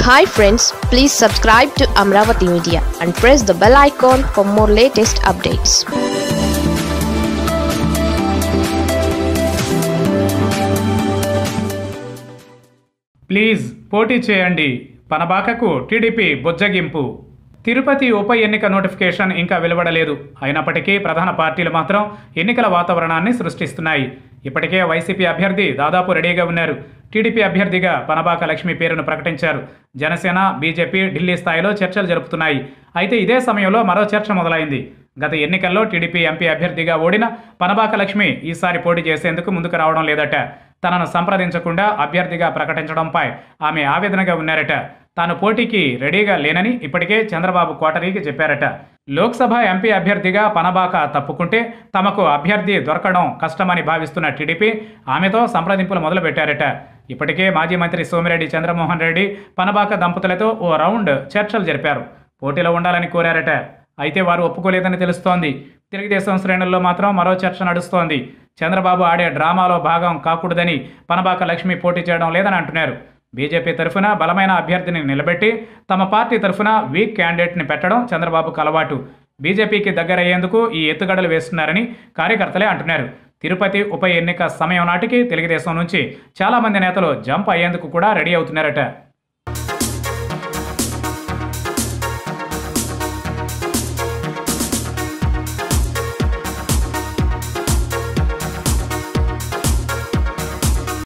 hi friends please subscribe to Amaravati media and press the bell icon for more latest updates please పోటీ చేయండి పనబాకకు TDP బుజ్జగింపు Tirupati ఉప ఎన్నిక notification ఇంకా వెలువడలేదు అయినప్పటికీ ప్రధాన పార్టీలు మాత్రం ఎన్నికల వాతావరణాన్ని సృష్టిస్తున్నాయి ఇప్పటికే వైసీపీ అభ్యర్థి దాదాపు రెడీగా ఉన్నారు టీడీపీ అభ్యర్థిగా పనబాక లక్ష్మి పేరును ప్రకటించారు జనసేన బీజేపీ ఢిల్లీ స్థాయిలో చర్చలు జరుపుతున్నాయి అయితే ఇదే సమయంలో మరో చర్చ మొదలైంది గత ఎన్నికల్లో టీడీపీ ఎంపీ అభ్యర్థిగా ఓడిన పనబాక లక్ష్మి ఈసారి పోటీ చేసేందుకు ముందుకు రావడం లేదట తనను సంప్రదించకుండా అభ్యర్థిగా ప్రకటించడంపై ఆమె ఆవేదనగా ఉన్నారట తాను పోటీకి రెడీగా లేనని ఇప్పటికే చంద్రబాబు కోటరీకి చెప్పారట లోక్సభ ఎంపీ అభ్యర్థిగా పనబాక తప్పుకుంటే తమకు అభ్యర్థి దొరకడం కష్టమని భావిస్తున్న టీడీపీ ఆమెతో సంప్రదింపులు మొదలుపెట్టారట ఇప్పటికే మాజీ మంత్రి సోమిరెడ్డి చంద్రమోహన్ రెడ్డి పనబాక దంపతులతో ఓ రౌండ్ చర్చలు జరిపారు పోటీలో ఉండాలని కోరారట అయితే వారు ఒప్పుకోలేదని తెలుస్తోంది తెలుగుదేశం శ్రేణుల్లో మాత్రం మరో చర్చ నడుస్తోంది చంద్రబాబు ఆడే డ్రామాలో భాగం కాకూడదని పనబాక లక్ష్మి పోటీ చేయడం లేదని అంటున్నారు బీజేపీ తరఫున బలమైన అభ్యర్థిని నిలబెట్టి తమ పార్టీ తరఫున వీక్ క్యాండిడేట్ని పెట్టడం చంద్రబాబుకు అలవాటు బీజేపీకి దగ్గరయ్యేందుకు ఈ ఎత్తుగడలు వేస్తున్నారని కార్యకర్తలే అంటున్నారు తిరుపతి ఉప ఎన్నిక సమయం నాటికి తెలుగుదేశం నుంచి చాలామంది నేతలు జంప్ అయ్యేందుకు కూడా రెడీ అవుతున్నారట